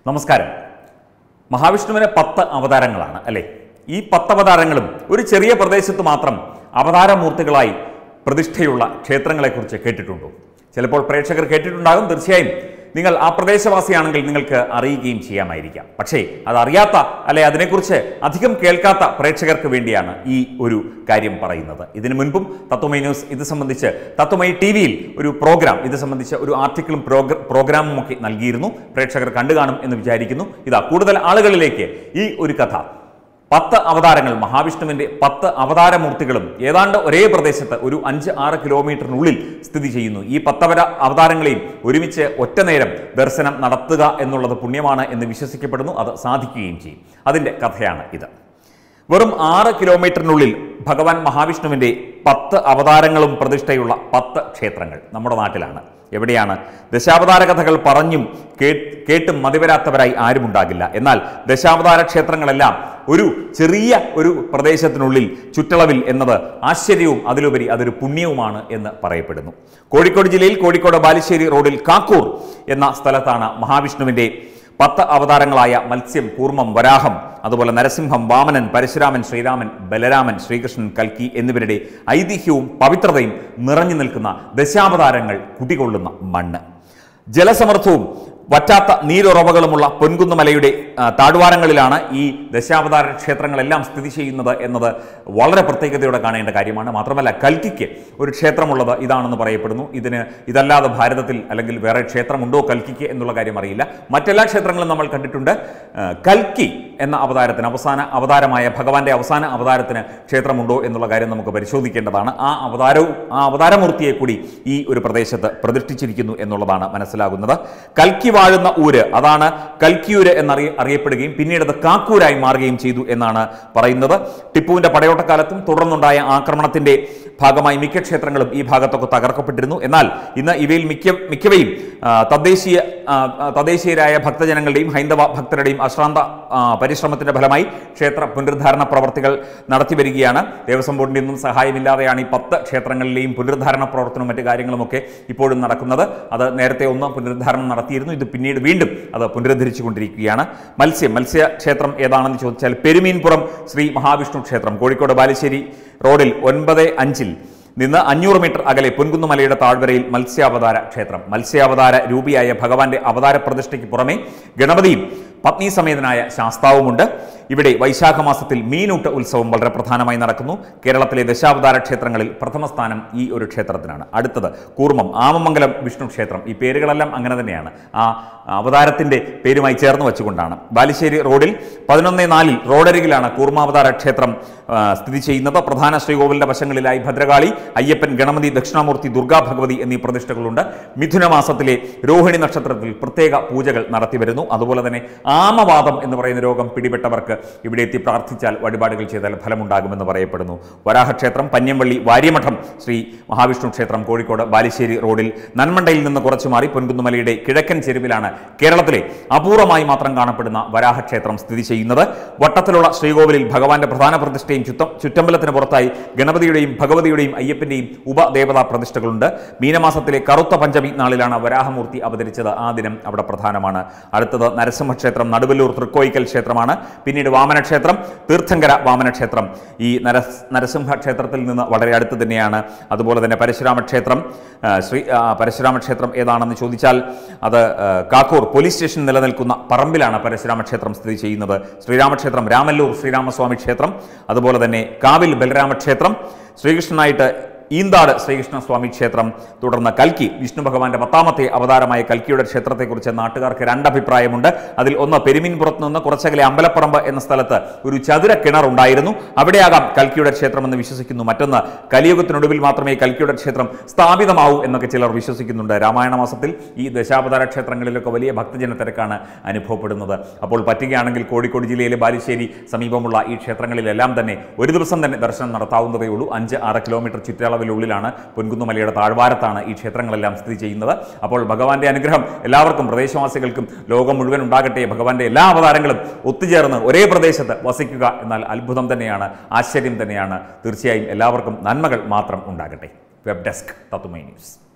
നമസ്കാരം മഹാവിഷ്ണുവിന് പത്ത് അവതാരങ്ങളാണ് അല്ലേ ഈ പത്ത് അവതാരങ്ങളും ഒരു ചെറിയ പ്രദേശത്ത് മാത്രം അവതാരമൂർത്തികളായി പ്രതിഷ്ഠയുള്ള ക്ഷേത്രങ്ങളെക്കുറിച്ച് കേട്ടിട്ടുണ്ടോ ചിലപ്പോൾ പ്രേക്ഷകർ കേട്ടിട്ടുണ്ടാകും തീർച്ചയായും നിങ്ങൾ ആ പ്രദേശവാസിയാണെങ്കിൽ നിങ്ങൾക്ക് അറിയുകയും ചെയ്യാമായിരിക്കാം പക്ഷേ അതറിയാത്ത അല്ലെ അതിനെക്കുറിച്ച് അധികം കേൾക്കാത്ത പ്രേക്ഷകർക്ക് വേണ്ടിയാണ് ഈ ഒരു കാര്യം പറയുന്നത് ഇതിനു മുൻപും തത്വമൈ ന്യൂസ് ഇത് സംബന്ധിച്ച് തത്വമൈ ടി വിയിൽ ഒരു പ്രോഗ്രാം ഇത് സംബന്ധിച്ച് ഒരു ആർട്ടിക്കിളും പ്രോഗ്ര പ്രോഗ്രാമും ഒക്കെ നൽകിയിരുന്നു പ്രേക്ഷകർ കണ്ടു കാണും എന്ന് വിചാരിക്കുന്നു ഇതാ കൂടുതൽ ആളുകളിലേക്ക് ഈ ഒരു കഥ പത്ത് അവതാരങ്ങൾ മഹാവിഷ്ണുവിന്റെ പത്ത് അവതാരമൂർത്തികളും ഏതാണ്ട് ഒരേ പ്രദേശത്ത് ഒരു അഞ്ച് ആറ് കിലോമീറ്ററിനുള്ളിൽ സ്ഥിതി ചെയ്യുന്നു ഈ പത്തവര അവതാരങ്ങളെയും ഒരുമിച്ച് ഒറ്റ നേരം ദർശനം നടത്തുക എന്നുള്ളത് പുണ്യമാണ് എന്ന് വിശ്വസിക്കപ്പെടുന്നു അത് സാധിക്കുകയും ചെയ്യും അതിൻ്റെ കഥയാണ് ഇത് വെറും ആറ് കിലോമീറ്ററിനുള്ളിൽ ഭഗവാൻ മഹാവിഷ്ണുവിന്റെ പത്ത് അവതാരങ്ങളും പ്രതിഷ്ഠയുള്ള പത്ത് ക്ഷേത്രങ്ങൾ നമ്മുടെ നാട്ടിലാണ് എവിടെയാണ് ദശാവതാര കഥകൾ പറഞ്ഞും കേ- കേട്ടും മതിവരാത്തവരായി ആരുമുണ്ടാകില്ല എന്നാൽ ദശാവതാര ക്ഷേത്രങ്ങളെല്ലാം ഒരു ചെറിയ ഒരു പ്രദേശത്തിനുള്ളിൽ ചുറ്റളവിൽ എന്നത് ആശ്ചര്യവും അതിലുപരി അതൊരു പുണ്യവുമാണ് എന്ന് പറയപ്പെടുന്നു കോഴിക്കോട് ജില്ലയിൽ കോഴിക്കോട് ബാലുശ്ശേരി റോഡിൽ കാക്കൂർ എന്ന സ്ഥലത്താണ് മഹാവിഷ്ണുവിന്റെ പത്ത് അവതാരങ്ങളായ മത്സ്യം കൂർമ്മം വരാഹം അതുപോലെ നരസിംഹം വാമനൻ പരശുരാമൻ ശ്രീരാമൻ ബലരാമൻ ശ്രീകൃഷ്ണൻ കൽക്കി എന്നിവരുടെ ഐതിഹ്യവും പവിത്രതയും നിറഞ്ഞു നിൽക്കുന്ന ദശാവതാരങ്ങൾ കുടികൊള്ളുന്ന മണ്ണ് ജലസമൃദ്ധവും വറ്റാത്ത നീരുറവകളുമുള്ള പൊൻകുന്നുമലയുടെ ആ, താഴ്വാരങ്ങളിലാണ് ഈ ദശാവതാര ക്ഷേത്രങ്ങളെല്ലാം സ്ഥിതി ചെയ്യുന്നത് എന്നത് വളരെ പ്രത്യേകതയോടെ കാണേണ്ട കാര്യമാണ് മാത്രമല്ല കൽക്കിക്ക് ഒരു ക്ഷേത്രമുള്ളത് ഇതാണെന്ന് പറയപ്പെടുന്നു ഇതിന് ഇതല്ലാതെ ഭാരതത്തിൽ അല്ലെങ്കിൽ വേറെ ക്ഷേത്രമുണ്ടോ കൽക്കിക്ക് എന്നുള്ള കാര്യം അറിയില്ല മറ്റെല്ലാ ക്ഷേത്രങ്ങളും നമ്മൾ കണ്ടിട്ടുണ്ട് ആ, കൽക്കി എന്ന അവതാരത്തിന് അവസാന അവതാരമായ ഭഗവാന്റെ അവസാന അവതാരത്തിന് ക്ഷേത്രമുണ്ടോ എന്നുള്ള കാര്യം നമുക്ക് പരിശോധിക്കേണ്ടതാണ് ആ അവതാരവും ആ അവതാരമൂർത്തിയെ കൂടി ഈ ഒരു പ്രദേശത്ത് പ്രതിഷ്ഠിച്ചിരിക്കുന്നു എന്നുള്ളതാണ് മനസ്സിലാകുന്നത് കൽക്കി വാഴുന്ന ഊര് അതാണ് കൽക്കിയൂര് എന്നറിയ അറിയപ്പെടുകയും പിന്നീട് അത് കാക്കൂരായി മാറുകയും ചെയ്തു എന്നാണ് പറയുന്നത് ടിപ്പുവിന്റെ പടയോട്ടക്കാലത്തും തുടർന്നുണ്ടായ ആക്രമണത്തിന്റെ ഭാഗമായി മിക്ക ക്ഷേത്രങ്ങളും ഈ ഭാഗത്തൊക്കെ തകർക്കപ്പെട്ടിരുന്നു എന്നാൽ ഇന്ന് ഇവയിൽ മിക്ക മിക്കവയും ആ, തദ്ദേശീയ ആ, ആ, തദ്ദേശീയരായ ഭക്തജനങ്ങളുടെയും ഹൈന്ദവ ഭക്തരുടെയും അശ്രാന്ത ആ, പരിശ്രമത്തിന്റെ ഫലമായി ക്ഷേത്ര പുനരുദ്ധാരണ പ്രവർത്തികൾ നടത്തി വരികയാണ് ദേവസ്വം ബോർഡിന്റെ ഒന്നും സഹായമില്ലാതെയാണ് ഈ പത്ത് ക്ഷേത്രങ്ങളിലെയും പുനരുദ്ധാരണ പ്രവർത്തനവും മറ്റു കാര്യങ്ങളുമൊക്കെ ഇപ്പോഴും നടക്കുന്നത് അത് നേരത്തെ ഒന്ന് പുനരുദ്ധാരണം നടത്തിയിരുന്നു ഇത് പിന്നീട് വീണ്ടും അത് പുനരുദ്ധരിച്ചു കൊണ്ടിരിക്കുകയാണ് മത്സ്യം മത്സ്യ ക്ഷേത്രം ഏതാണെന്ന് ചോദിച്ചാൽ പെരുമീൻപുറം ശ്രീ മഹാവിഷ്ണു ക്ഷേത്രം കോഴിക്കോട് ബാലുശ്ശേരി റോഡിൽ ഒൻപത് അഞ്ചിൽ നിന്ന് അഞ്ഞൂറ് മീറ്റർ അകലെ പൊൻകുന്നുമലയുടെ താഴ്വരയിൽ മത്സ്യാവതാര ക്ഷേത്രം മത്സ്യാവതാര രൂപിയായ ഭഗവാന്റെ അവതാര പ്രതിഷ്ഠയ്ക്ക് പുറമെ ഗണപതിയും പത്നി സമേതനായ ശാസ്താവുമുണ്ട് ഇവിടെ വൈശാഖ മാസത്തിൽ മീനൂട്ട് ഉത്സവം വളരെ പ്രധാനമായി നടക്കുന്നു കേരളത്തിലെ ദശാവതാര ക്ഷേത്രങ്ങളിൽ പ്രഥമ സ്ഥാനം ഈ ഒരു ക്ഷേത്രത്തിനാണ് അടുത്തത് കൂർമ്മം ആമമംഗലം വിഷ്ണു ക്ഷേത്രം ഈ പേരുകളെല്ലാം അങ്ങനെ തന്നെയാണ് ആ അവതാരത്തിന്റെ പേരുമായി ചേർന്ന് വെച്ചുകൊണ്ടാണ് ബാലുശ്ശേരി റോഡിൽ പതിനൊന്ന് നാലിൽ റോഡരികിലാണ് കൂർമാവതാര ക്ഷേത്രം ആ, സ്ഥിതി ചെയ്യുന്നത് പ്രധാന ശ്രീകോവിലിന്റെ വശങ്ങളിലായി ഭദ്രകാളി അയ്യപ്പൻ ഗണപതി ദക്ഷിണാമൂർത്തി ദുർഗാ ഭഗവതി എന്നീ പ്രതിഷ്ഠകളുണ്ട് മിഥുന മാസത്തിലെ രോഹിണി നക്ഷത്രത്തിൽ പ്രത്യേക പൂജകൾ നടത്തിവരുന്നു അതുപോലെ തന്നെ ആമവാദം എന്ന് പറയുന്ന രോഗം പിടിപെട്ടവർക്ക് ഇവിടെ എത്തി പ്രാർത്ഥിച്ചാൽ വഴിപാടുകൾ ചെയ്താൽ ഫലമുണ്ടാകുമെന്ന് പറയപ്പെടുന്നു വരാഹക്ഷേത്രം പന്യംവള്ളി വാര്യമഠം ശ്രീ മഹാവിഷ്ണു ക്ഷേത്രം കോഴിക്കോട് ബാലുശ്ശേരി റോഡിൽ നന്മണ്ടയിൽ നിന്ന് കുറച്ചു മാറി പൊൻകുന്നുമലയുടെ കിഴക്കൻ ചെരുവിലാണ് കേരളത്തിലെ അപൂർവമായി മാത്രം കാണപ്പെടുന്ന വരാഹക്ഷേത്രം സ്ഥിതി ചെയ്യുന്നത് വട്ടത്തിലുള്ള ശ്രീകോവിലിൽ ഭഗവാന്റെ പ്രധാന പ്രതിഷ്ഠയും ചുറ്റം ചുറ്റമ്പലത്തിന് പുറത്തായി ഗണപതിയുടെയും ഭഗവതിയുടെയും അയ്യപ്പന്റെയും ഉപദേവതാ പ്രതിഷ്ഠകളുണ്ട് മീനമാസത്തിലെ കറുത്ത പഞ്ചമി നാളിലാണ് വരാഹമൂർത്തി അവതരിച്ചത് ആ ദിനം അവിടെ പ്രധാനമാണ് അടുത്തത് നരസിംഹക്ഷേത്രം നടുവല്ലൂർ തൃക്കോയിക്കൽ ക്ഷേത്രമാണ് പിന്നീട് വാമനക്ഷേത്രം തീർത്ഥങ്കര വാമനക്ഷേത്രം ഈ നരസ് നരസിംഹ ക്ഷേത്രത്തിൽ നിന്ന് വളരെ അടുത്ത് തന്നെയാണ് അതുപോലെ തന്നെ പരശുരാമ ക്ഷേത്രം ആ, ശ്രീ ആ, പരശുരാമ ക്ഷേത്രം ഏതാണെന്ന് ചോദിച്ചാൽ അത് ആ, കാക്കൂർ പോലീസ് സ്റ്റേഷൻ നിലനിൽക്കുന്ന പറമ്പിലാണ് പരശുരാമ ക്ഷേത്രം സ്ഥിതി ചെയ്യുന്നത് ശ്രീരാമക്ഷേത്രം രാമല്ലൂർ ശ്രീരാമസ്വാമി ക്ഷേത്രം അതുപോലെ തന്നെ കാവിൽ ബലരാമ ക്ഷേത്രം ശ്രീകൃഷ്ണനായിട്ട് ഈന്താട് ശ്രീകൃഷ്ണസ്വാമി ക്ഷേത്രം തുടർന്ന് കൽക്കി വിഷ്ണു ഭഗവാന്റെ പത്താമത്തെ അവതാരമായ കൽക്കിയുടെ ക്ഷേത്രത്തെക്കുറിച്ച് നാട്ടുകാർക്ക് രണ്ടഭിപ്രായമുണ്ട് അതിൽ ഒന്ന് പെരുമീൻപുറത്ത് നിന്ന് കുറച്ചകലെ അമ്പലപ്പറമ്പ് എന്ന സ്ഥലത്ത് ഒരു ചതുര കിണർ ഉണ്ടായിരുന്നു അവിടെയാകാം കൽക്കിയുടെ ക്ഷേത്രമെന്ന് വിശ്വസിക്കുന്നു മറ്റൊന്ന് കലിയുഗത്തിനൊടുവിൽ മാത്രമേ കൽക്കിയുടെ ക്ഷേത്രം സ്ഥാപിതമാവൂ എന്നൊക്കെ ചിലർ വിശ്വസിക്കുന്നുണ്ട് രാമായണ മാസത്തിൽ ഈ ദശാവതാര ക്ഷേത്രങ്ങളിലൊക്കെ വലിയ ഭക്തജന തിരക്കാണ് അനുഭവപ്പെടുന്നത് അപ്പോൾ പറ്റുകയാണെങ്കിൽ കോഴിക്കോട് ജില്ലയിലെ ബാലുശ്ശേരി സമീപമുള്ള ഈ ക്ഷേത്രങ്ങളിലെല്ലാം തന്നെ ഒരു ദിവസം തന്നെ ദർശനം നടത്താവുന്നതേ ഉള്ളൂ അഞ്ച് ആറ് കിലോമീറ്റർ ചുറ്റളവിനുള്ളിലാണ് പൊൻകുന്നുമലയുടെ താഴ്വാരത്താണ് ഈ ക്ഷേത്രങ്ങളെല്ലാം സ്ഥിതി ചെയ്യുന്നത് അപ്പോൾ ഭഗവാന്റെ അനുഗ്രഹം എല്ലാവർക്കും പ്രദേശവാസികൾക്കും ലോകം മുഴുവൻ ഉണ്ടാകട്ടെ ഭഗവാന്റെ എല്ലാ അവതാരങ്ങളും ഒത്തുചേർന്ന് ഒരേ പ്രദേശത്ത് വസിക്കുക എന്നാൽ അത്ഭുതം തന്നെയാണ് ആശ്ചര്യം തന്നെയാണ് തീർച്ചയായും എല്ലാവർക്കും നന്മകൾ മാത്രം ഉണ്ടാകട്ടെ വെബ് ഡെസ്ക് തത്തുമൈ ന്യൂസ്